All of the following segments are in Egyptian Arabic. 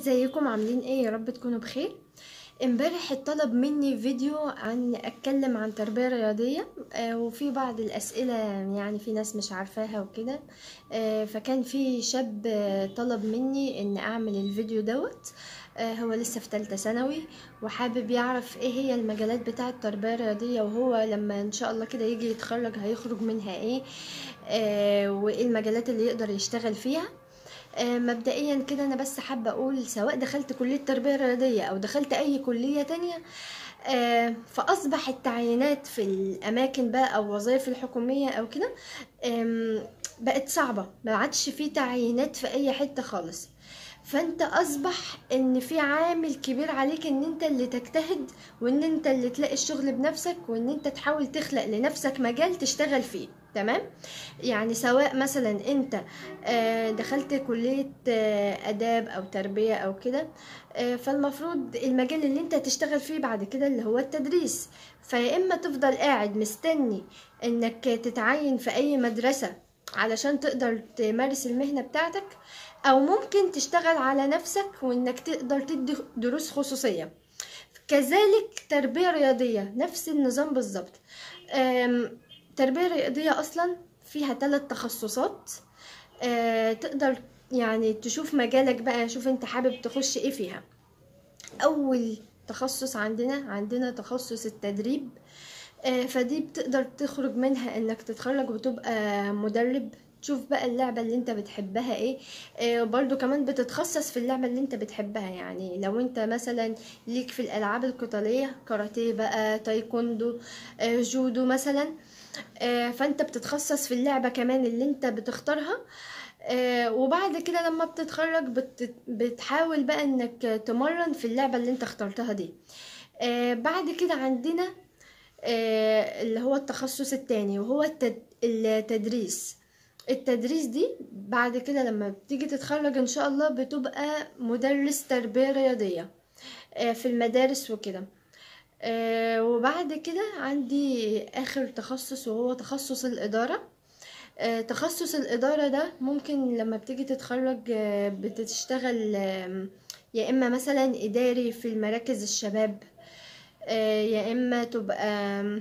ازيكم عاملين ايه يا رب تكونوا بخير امبارح اتطلب مني فيديو عن اتكلم عن تربية رياضية آه، وفي بعض الاسئلة يعني في ناس مش عارفاها وكده آه، فكان في شاب آه، طلب مني ان اعمل الفيديو دوت آه، هو لسه في تالتة ثانوي وحابب يعرف ايه هي المجالات بتاعة التربية الرياضية وهو لما ان شاء الله كده يجي يتخرج هيخرج منها ايه آه، وايه المجالات اللي يقدر يشتغل فيها آه، مبدئيا كده انا بس حابه اقول سواء دخلت كليه تربيه رياضيه او دخلت اي كليه تانية آه، فاصبح التعيينات في الاماكن بقى او وظائف الحكوميه او كده آم، بقت صعبه ما عادش في تعيينات في اي حته خالص فانت اصبح ان في عامل كبير عليك ان انت اللي تجتهد وان انت اللي تلاقي الشغل بنفسك وان انت تحاول تخلق لنفسك مجال تشتغل فيه تمام يعني سواء مثلا انت آه، دخلت كلية آه، آداب أو تربية أو كده آه، فالمفروض المجال اللي انت تشتغل فيه بعد كده اللي هو التدريس فيا إما تفضل قاعد مستني إنك تتعين في أي مدرسة علشان تقدر تمارس المهنة بتاعتك أو ممكن تشتغل على نفسك وإنك تقدر تدي دروس خصوصية كذلك تربية رياضية نفس النظام بالظبط آم، تربية رياضية أصلا فيها ثلاث تخصصات آه، تقدر يعني تشوف مجالك بقى شوف انت حابب تخش ايه فيها اول تخصص عندنا عندنا تخصص التدريب آه، فدي بتقدر تخرج منها انك تتخرج وتبقى مدرب تشوف بقى اللعبة اللي انت بتحبها ايه آه، برضو كمان بتتخصص في اللعبة اللي انت بتحبها يعني لو انت مثلا ليك في الالعاب القتالية كاراتيه بقى تايكوندو آه، جودو مثلا آه، فانت بتتخصص في اللعبة كمان اللي انت بتختارها آه، وبعد كده لما بتتخرج بت- بتحاول بقى انك تمرن في اللعبة اللي انت اخترتها دي آه، بعد كده عندنا آه، اللي هو التخصص التاني وهو التد- التدريس التدريس دي بعد كده لما بتيجي تتخرج ان شاء الله بتبقى مدرس تربية رياضية آه، في المدارس وكده آه، وبعد كده عندي آخر تخصص وهو تخصص الإدارة آه، تخصص الإدارة ده ممكن لما بتيجي تتخرج آه، بتشتغل آم، يا إما مثلا إداري في المراكز الشباب آه، يا إما تبقى آم،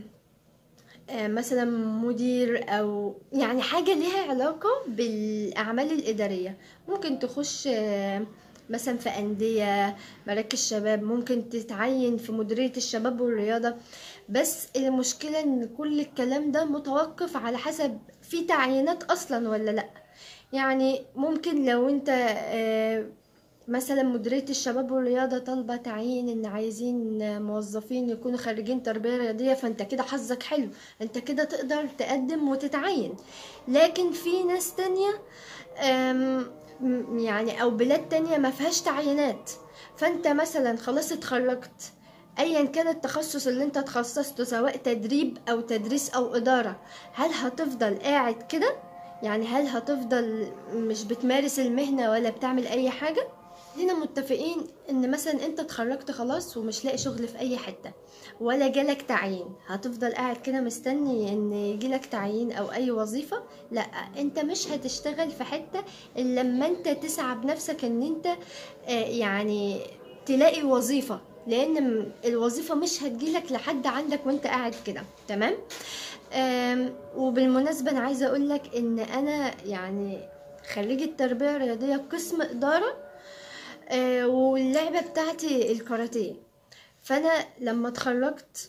آه، مثلا مدير أو يعني حاجة ليها علاقة بالأعمال الإدارية ممكن تخش آه، مثلا في أندية مراكز شباب ممكن تتعين في مديرية الشباب والرياضة بس المشكلة ان كل الكلام ده متوقف على حسب في تعيينات اصلا ولا لا يعني ممكن لو انت آه، مثلا مديرية الشباب والرياضة طالبة تعيين ان عايزين موظفين يكونوا خريجين تربية رياضية فانت كده حظك حلو انت كده تقدر تقدم وتتعين لكن في ناس تانية آم، م- يعني او بلاد تانية ما فيهاش تعيينات فانت مثلا خلاص اتخرجت ايا كان التخصص اللي انت تخصصته سواء تدريب او تدريس او ادارة هل هتفضل قاعد كده يعني هل هتفضل مش بتمارس المهنة ولا بتعمل اي حاجة هنا متفقين ان مثلا انت اتخرجت خلاص ومش لاقي شغل في اي حتة ولا جالك تعيين هتفضل قاعد كده مستني ان يجيلك تعيين او اي وظيفة لا انت مش هتشتغل في حتة الا لما انت تسعى بنفسك ان انت آه، يعني تلاقي وظيفة لان م- الوظيفة مش هتجيلك لحد عندك وانت قاعد كده تمام آم، وبالمناسبة انا عايزة اقولك ان انا يعني خريجة تربية رياضية قسم ادارة آه، واللعبة بتاعتي الكاراتيه فانا لما اتخرجت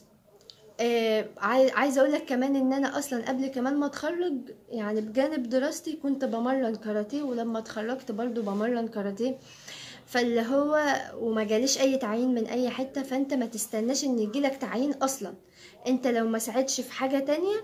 آه، عاي- عايزه اقول لك كمان ان انا اصلا قبل كمان ما اتخرج يعني بجانب دراستي كنت بمرن كاراتيه ولما اتخرجت برضو بمرن كاراتيه فاللي هو وما جاليش اي تعيين من اي حته فانت ما تستناش ان يجيلك تعيين اصلا انت لو ما ساعدش في حاجه تانية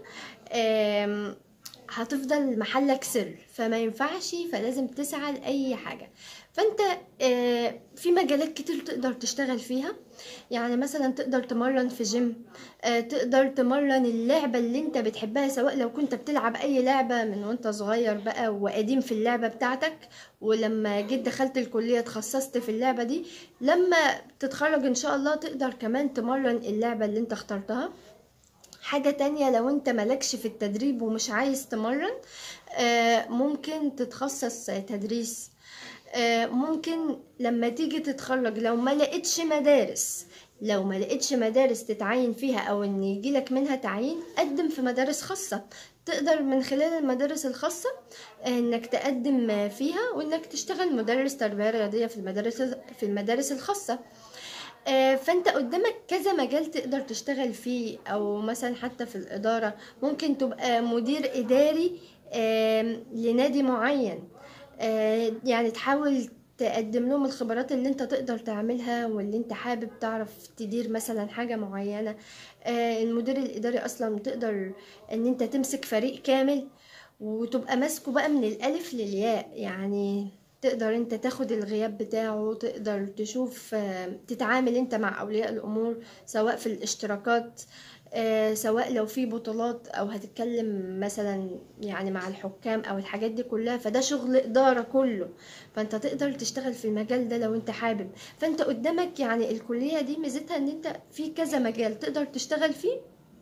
آم، هتفضل محلك سر فما ينفعش فلازم تسعى لاي حاجه فانت آه، في مجالات كتير تقدر تشتغل فيها يعني مثلا تقدر تمرن في جيم آه، تقدر تمرن اللعبة اللي انت بتحبها سواء لو كنت بتلعب اي لعبة من وانت صغير بقى وقديم في اللعبة بتاعتك ولما جيت دخلت الكلية اتخصصت في اللعبة دي لما تتخرج ان شاء الله تقدر كمان تمرن اللعبة اللي انت اخترتها حاجة تانية لو انت مالكش في التدريب ومش عايز تمرن آه، ممكن تتخصص تدريس آه، ممكن لما تيجي تتخرج لو ما لقيتش مدارس لو ما لقيتش مدارس تتعين فيها او ان يجيلك منها تعيين قدم في مدارس خاصة تقدر من خلال المدارس الخاصة آه، انك تقدم فيها وانك تشتغل مدرس تربية رياضية في المدارس في المدارس الخاصة آه، فانت قدامك كذا مجال تقدر تشتغل فيه او مثلا حتى في الاداره ممكن تبقى مدير اداري آم، لنادي معين آه، يعني تحاول تقدم لهم الخبرات اللي انت تقدر تعملها واللي انت حابب تعرف تدير مثلا حاجة معينة آه، المدير الإداري أصلا تقدر ان انت تمسك فريق كامل وتبقى ماسكه بقى من الألف للياء يعني تقدر انت تاخد الغياب بتاعه تقدر تشوف آه، تتعامل انت مع أولياء الأمور سواء في الاشتراكات آه، سواء لو في بطولات او هتتكلم مثلا يعني مع الحكام او الحاجات دي كلها فده شغل اداره كله فانت تقدر تشتغل في المجال ده لو انت حابب فانت قدامك يعني الكليه دي ميزتها ان انت في كذا مجال تقدر تشتغل فيه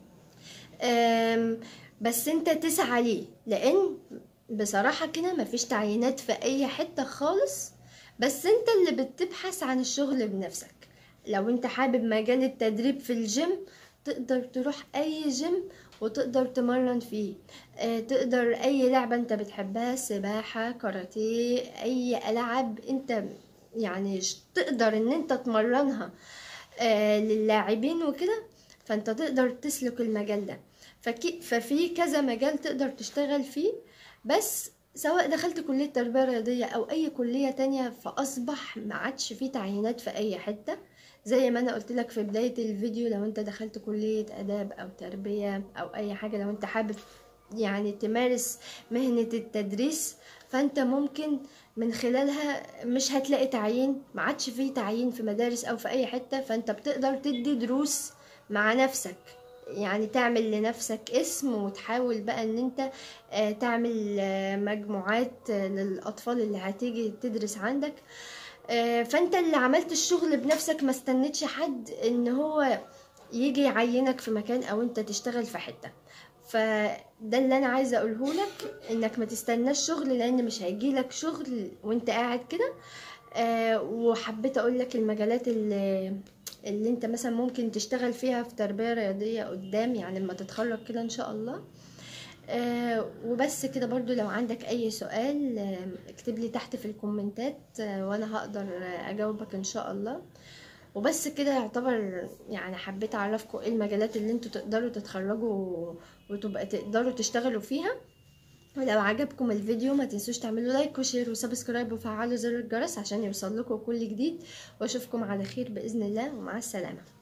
آم، بس انت تسعى ليه لان بصراحه كده مفيش تعيينات في اي حته خالص بس انت اللي بتبحث عن الشغل بنفسك لو انت حابب مجال التدريب في الجيم تقدر تروح اي جيم وتقدر تمرن فيه آه، تقدر اي لعبة انت بتحبها سباحة كاراتيه اي العاب انت يعني ش- تقدر ان انت تمرنها آه، للاعبين وكده فانت تقدر تسلك المجال ده فكي ففي كذا مجال تقدر تشتغل فيه بس سواء دخلت كلية تربية رياضية أو أي كلية تانية فأصبح ما عادش فيه تعيينات في أي حتة زي ما أنا قلت لك في بداية الفيديو لو أنت دخلت كلية آداب أو تربية أو أي حاجة لو أنت حابب يعني تمارس مهنة التدريس فأنت ممكن من خلالها مش هتلاقي تعيين ما عادش فيه تعيين في مدارس أو في أي حتة فأنت بتقدر تدي دروس مع نفسك يعني تعمل لنفسك اسم وتحاول بقى ان انت آه، تعمل آه، مجموعات آه، للاطفال اللي هتيجي تدرس عندك آه، فانت اللي عملت الشغل بنفسك ما استنيتش حد ان هو يجي يعينك في مكان او انت تشتغل في حتة فده اللي انا عايزه اقوله لك انك ما تستناش شغل لان مش هيجيلك شغل وانت قاعد كده آه، وحبيت اقول لك المجالات اللي اللي انت مثلا ممكن تشتغل فيها في تربية رياضية قدام يعني لما تتخرج كده ان شاء الله آه وبس كده برضو لو عندك اي سؤال آه اكتب لي تحت في الكومنتات آه وانا هقدر آه اجاوبك ان شاء الله وبس كده يعتبر يعني حبيت اعرفكم ايه المجالات اللي انتوا تقدروا تتخرجوا وتبقى تقدروا تشتغلوا فيها ولو عجبكم الفيديو ما تنسوش تعملوا لايك وشير وسبسكرايب وفعلوا زر الجرس عشان يوصل لكم كل جديد واشوفكم على خير باذن الله ومع السلامه